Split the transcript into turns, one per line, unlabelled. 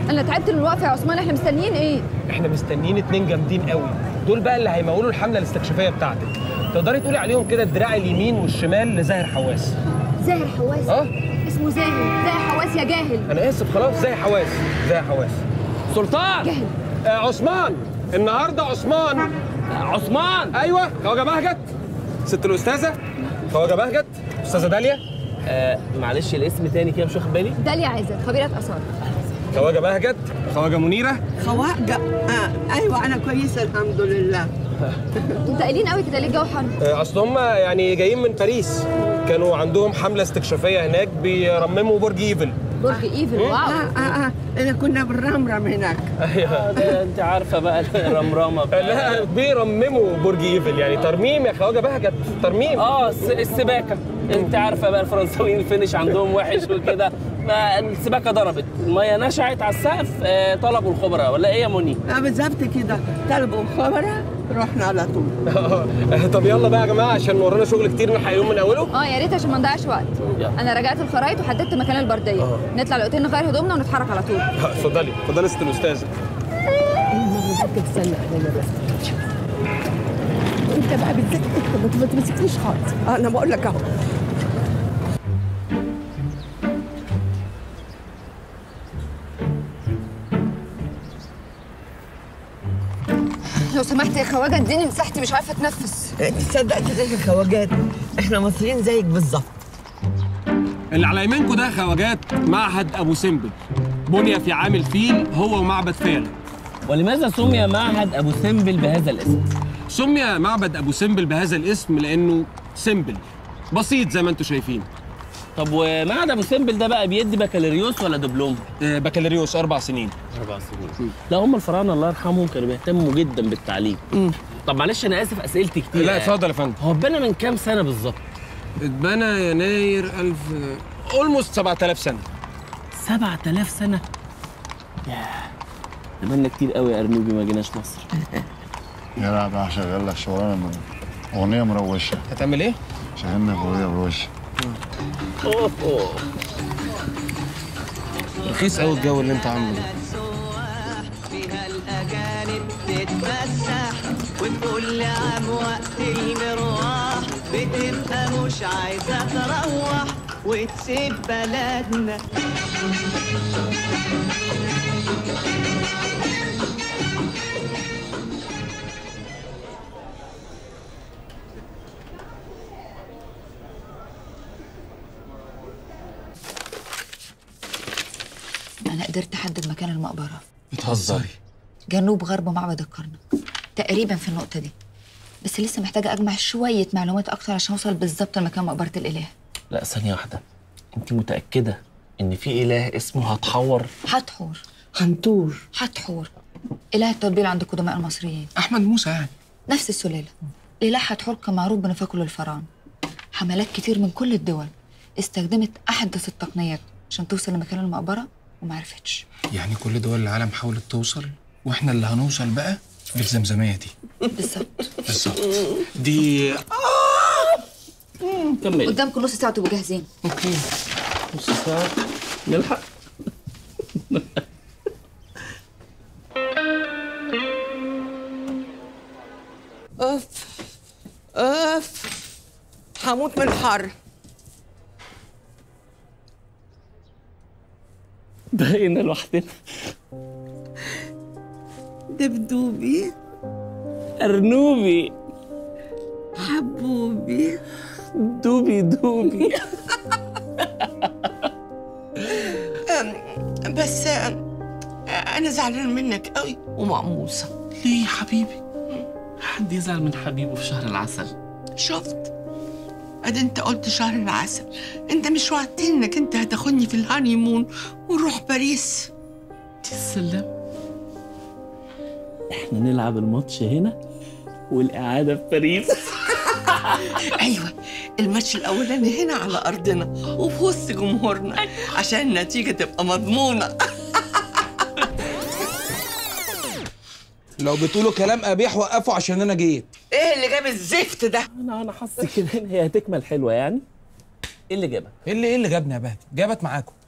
انا تعبت من الوقفه يا عثمان احنا مستنيين ايه
احنا مستنيين اتنين جامدين قوي دول بقى اللي هيمولوا الحمله الاستكشافيه بتاعتك تقدري تقولي عليهم كده الدراع اليمين والشمال لزاهر حواس
زاهر حواس
اه
اسمه زاهر زاهر حواس يا جاهل
انا اسف خلاص زاهر حواس زاهر حواس سلطان
جاهل
آه عثمان النهارده عثمان
عثمان
ايوه خواجه بهجت ست الاستاذه خواجه بهجت استاذه داليا
آه معلش الاسم تاني كده مش واخد بالي
داليا عايزة خبيرة آثار
خواجه بهجت خواجه منيره
خواجة آه ايوه انا كويسه الحمد لله
انتوا قايلين قوي كده ليه الجو حر
آه، اصل هم يعني جايين من باريس كانوا عندهم حمله استكشافيه هناك بيرمموا برج ايفل
برج ايفل واو
اه اه اه انا كنا بنرمرم هناك
ايوه
ده انت عارفه بقى الرمرامه بقى.
لا بيرمموا برج ايفل يعني ترميم يا خواجه بهجت ترميم
اه الس- السباكه انت عارفه بقى الفرنساويين الفينش عندهم وحش وكده فالسباكه ضربت الميه نشعت على السقف آه طلبوا الخبراء ولا ايه يا مني؟
آه بالظبط كده طلبوا خبرة رحنا على طول
طب يلا بقى يا جماعه عشان ورانا شغل كتير نلحق اليوم من اوله
اه يا ريت عشان ما نضيعش وقت
يلا.
انا راجعت الخرايط وحددت مكان البرديه
آه.
نطلع الاوتيل نغير هدومنا ونتحرك على طول
اتفضلي اتفضلي يا ست الاستاذه
تستنى علينا بس انت بقى بالذات انت ما تمسكنيش خالص
آه انا بقول لك اهو
لو سمحت يا خواجه اديني مساحتي مش عارفه اتنفس
تصدق كده يا خواجات احنا مصريين زيك بالظبط
اللي على يمينكم ده خواجات معهد ابو سمبل بني في عام الفيل هو ومعبد فيلة
ولماذا سمي معهد ابو سمبل بهذا الاسم؟
سمي معبد ابو سمبل بهذا الاسم لانه سمبل بسيط زي ما انتم شايفين
طب ومعهد ابو سمبل ده بقى بيدي بكالوريوس ولا دبلوم؟
آه، بكالوريوس اربع سنين
اربع سنين لا هم الفراعنه الله يرحمهم كانوا بيهتموا جدا بالتعليم طب معلش انا اسف اسئلتي كتير
لا اتفضل يا فندم
هو اتبنى من كام سنه بالظبط؟
اتبنى يناير 1000 اولموست 7000 سنه
7000 سنه ياه زماننا كتير قوي يا ارنوبي ما جيناش مصر
يلا بقى هشغل لك شغلانه من اغنيه مروشه
هتعمل ايه؟
شغلنا اغنيه مروشه
أوه، أوه.
رخيص قوي الجو اللي انت عامله ده
فيها الأجانب تتفسح وكل عام وقت المروح بتبقى مش عايزة تروح وتسيب بلدنا
انا قدرت احدد مكان المقبره
بتهزري
جنوب غرب معبد الكرنك تقريبا في النقطه دي بس لسه محتاجه اجمع شويه معلومات اكتر عشان اوصل بالظبط لمكان مقبره الاله
لا ثانيه واحده انت متاكده ان في اله اسمه هتحور
حتحور
هنتور
حتحور اله التطبيل عند القدماء المصريين
احمد موسى يعني
نفس السلاله الاله حتحور كان معروف بنفاقه للفراعنه حملات كتير من كل الدول استخدمت احدث التقنيات عشان توصل لمكان المقبره وما عرفتش
يعني كل دول العالم حاولت توصل واحنا اللي هنوصل بقى بالزمزميه دي
بالظبط
بالظبط دي
كمل
قدامكم نص ساعه تبقوا جاهزين
نص ساعه نلحق
اوف اوف هموت من الحر
بقينا لوحدنا
دبدوبي
ارنوبي
حبوبي
دوبي دوبي
بس انا زعلان منك قوي ومقموصه
ليه يا حبيبي حد يزعل من حبيبه في شهر العسل
شفت ادي انت قلت شهر العسل انت مش وعدتني انك انت هتاخدني في الهانيمون ونروح باريس
السلام احنا نلعب الماتش هنا والاعاده في باريس
ايوه الماتش الاولاني هنا على ارضنا وفي وسط جمهورنا عشان النتيجه تبقى مضمونه
لو بتقولوا كلام قبيح وقفوا عشان انا جيت
ايه اللي جاب الزفت ده
انا انا حاسس كده ان هي هتكمل حلوه يعني ايه اللي جابك
ايه اللي ايه اللي جابني يا بهجت جابت معاكم